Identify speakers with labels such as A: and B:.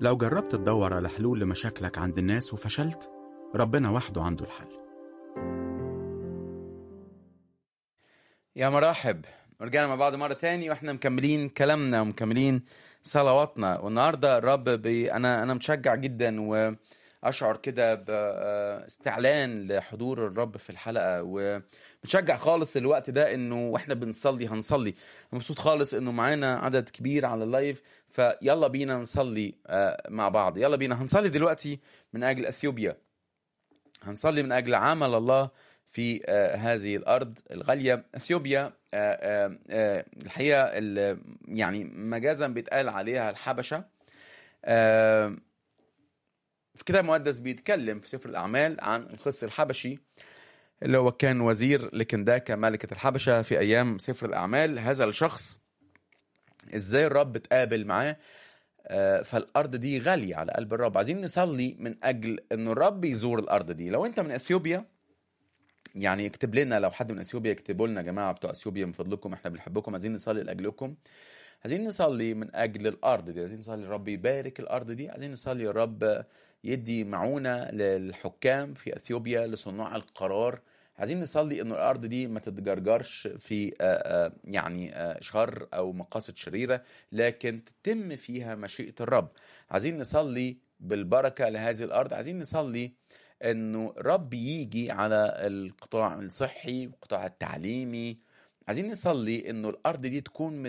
A: لو جربت تدور على حلول لمشاكلك عند الناس وفشلت ربنا وحده عنده الحل
B: يا مرحب رجعنا مع بعض مرة تاني واحنا مكملين كلامنا ومكملين صلواتنا والنهارده الرب بي انا انا متشجع جدا واشعر كده باستعلان لحضور الرب في الحلقة ومتشجع خالص الوقت ده انه واحنا بنصلي هنصلي مبسوط خالص انه معانا عدد كبير على اللايف فيلا بينا نصلي آه، مع بعض يلا بينا هنصلي دلوقتي من اجل اثيوبيا هنصلي من اجل عمل الله في آه، هذه الارض الغاليه اثيوبيا آه، آه، آه، الحقيقه ال- يعني مجازا بيتقال عليها الحبشه آه، في كتاب مقدس بيتكلم في سفر الاعمال عن القس الحبشي اللي هو كان وزير لكنداكا ملكه الحبشه في ايام سفر الاعمال هذا الشخص ازاي الرب اتقابل معاه آه، فالارض دي غاليه على قلب الرب عايزين نصلي من اجل انه الرب يزور الارض دي لو انت من اثيوبيا يعني اكتب لنا لو حد من اثيوبيا يكتبوا لنا يا جماعه بتوع اثيوبيا من فضلكم احنا بنحبكم عايزين نصلي لاجلكم عايزين نصلي من اجل الارض دي عايزين نصلي الرب يبارك الارض دي عايزين نصلي الرب يدي معونه للحكام في اثيوبيا لصناع القرار عايزين نصلي انه الارض دي ما تتجرجرش في آه، آه، يعني آه، شر او مقاصد شريره لكن تتم فيها مشيئه الرب عايزين نصلي بالبركه لهذه الارض عايزين نصلي انه رب يجي على القطاع الصحي والقطاع التعليمي عايزين نصلي انه الارض دي تكون